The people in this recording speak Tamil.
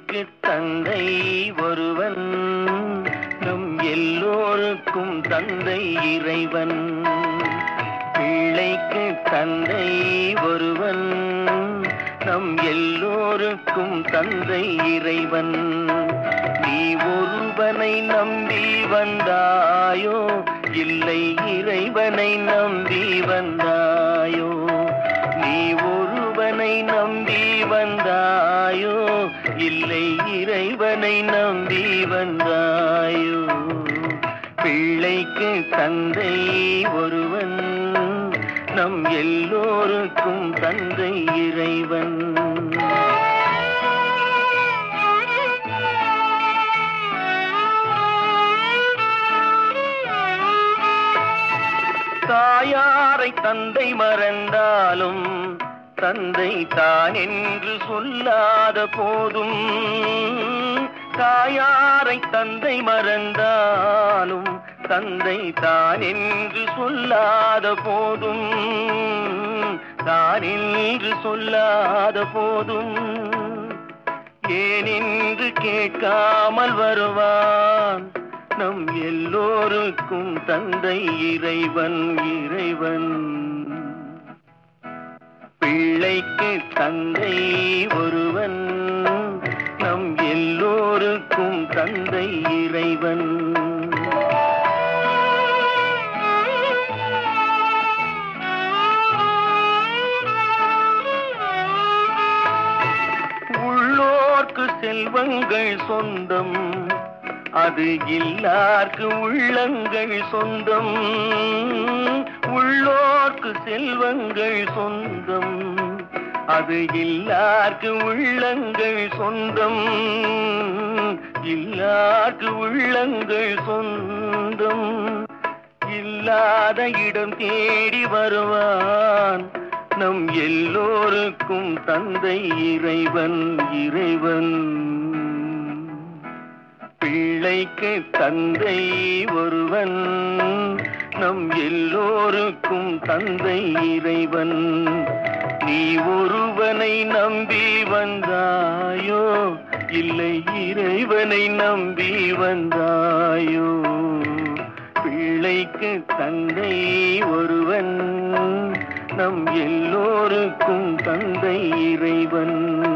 பிள்ளைக்கு தந்தை ஒருவன் நம் எல்லோருக்கும் தந்தை இறைவன் பிள்ளைக்கு தந்தை ஒருவன் நம் எல்லோருக்கும் தந்தை இறைவன் நீ ஒருவனை நம்பி வந்தாயோ இல்லை இறைவனை நம்பி வந்தாயோ நீ ஒருவனை நம்பி வந்தாயோ இல்லை இறைவனை நம்பி வந்தாயோ பிள்ளைக்கு தந்தை ஒருவன் நம் எல்லோருக்கும் தந்தை இறைவன் தாயாரை தந்தை மறந்தாலும் தந்தை தான் என்று சொல்லாத போதும் தாயாரை தந்தை மறந்தாலும் தந்தை தான் என்று சொல்லாத போதும் தான் என்று சொல்லாத போதும் ஏனென்று கேட்காமல் வருவான் நம் எல்லோருக்கும் தந்தை இறைவன் இறைவன் பிள்ளைக்கு தந்தை ஒருவன் நம் எல்லோருக்கும் தந்தை இறைவன் உள்ளோர்க்கு செல்வங்கள் சொந்தம் அது இல்லார்க்கு உள்ளங்கள் சொந்தம் உள்ளோர்க்கு செல்வங்கள் சொந்தம் அது இல்லார்க்கு உள்ளங்கள் சொந்தம் இல்லார்க்கு உள்ளங்கள் சொந்தம் இல்லாத இடம் தேடி வருவான் நம் எல்லோருக்கும் தந்தை இறைவன் இறைவன் பிள்ளைக்கு தந்தை ஒருவன் நம் எல்லோருக்கும் தந்தை இறைவன் நீ ஒருவனை நம்பி வந்தாயோ இல்லை இறைவனை நம்பி வந்தாயோ பிள்ளைக்கு தந்தை ஒருவன் நம் எல்லோருக்கும் தந்தை இறைவன்